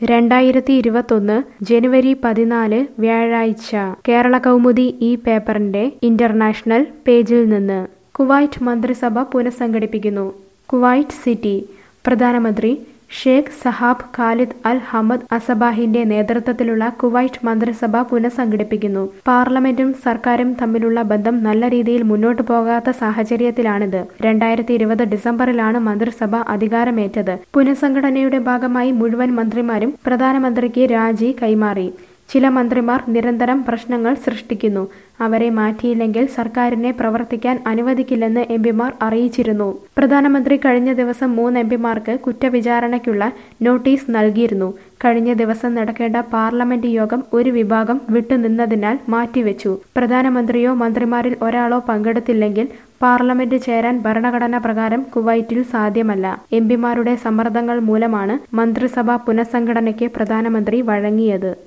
രണ്ടായിരത്തി ഇരുപത്തൊന്ന് ജനുവരി പതിനാല് വ്യാഴാഴ്ച കേരള കൗമുദി ഈ പേപ്പറിന്റെ ഇന്റർനാഷണൽ പേജിൽ നിന്ന് കുവൈറ്റ് മന്ത്രിസഭ പുനഃസംഘടിപ്പിക്കുന്നു കുവൈറ്റ് സിറ്റി പ്രധാനമന്ത്രി Sheikh Sabah Khalid Al Hamad അസബാഹിന്റെ നേതൃത്വത്തിലുള്ള കുവൈറ്റ് മന്ത്രിസഭ പുനഃസംഘടിപ്പിക്കുന്നു പാർലമെന്റും സർക്കാരും തമ്മിലുള്ള ബന്ധം നല്ല രീതിയിൽ മുന്നോട്ടു പോകാത്ത സാഹചര്യത്തിലാണിത് രണ്ടായിരത്തി ഇരുപത് ഡിസംബറിലാണ് മന്ത്രിസഭ അധികാരമേറ്റത് പുനഃസംഘടനയുടെ ഭാഗമായി മുഴുവൻ മന്ത്രിമാരും പ്രധാനമന്ത്രിക്ക് രാജി കൈമാറി ചില മന്ത്രിമാർ നിരന്തരം പ്രശ്നങ്ങൾ സൃഷ്ടിക്കുന്നു അവരെ മാറ്റിയില്ലെങ്കിൽ സർക്കാരിനെ പ്രവർത്തിക്കാൻ അനുവദിക്കില്ലെന്ന് എംപിമാർ അറിയിച്ചിരുന്നു പ്രധാനമന്ത്രി കഴിഞ്ഞ ദിവസം മൂന്ന് എംപിമാർക്ക് കുറ്റവിചാരണയ്ക്കുള്ള നോട്ടീസ് നൽകിയിരുന്നു കഴിഞ്ഞ ദിവസം നടക്കേണ്ട പാർലമെന്റ് യോഗം ഒരു വിഭാഗം വിട്ടുനിന്നതിനാൽ മാറ്റിവെച്ചു പ്രധാനമന്ത്രിയോ മന്ത്രിമാരിൽ ഒരാളോ പങ്കെടുത്തില്ലെങ്കിൽ പാർലമെന്റ് ചേരാൻ ഭരണഘടന പ്രകാരം കുവൈറ്റിൽ സാധ്യമല്ല എംപിമാരുടെ സമ്മർദ്ദങ്ങൾ മൂലമാണ് മന്ത്രിസഭാ പുനഃസംഘടനയ്ക്ക് പ്രധാനമന്ത്രി വഴങ്ങിയത്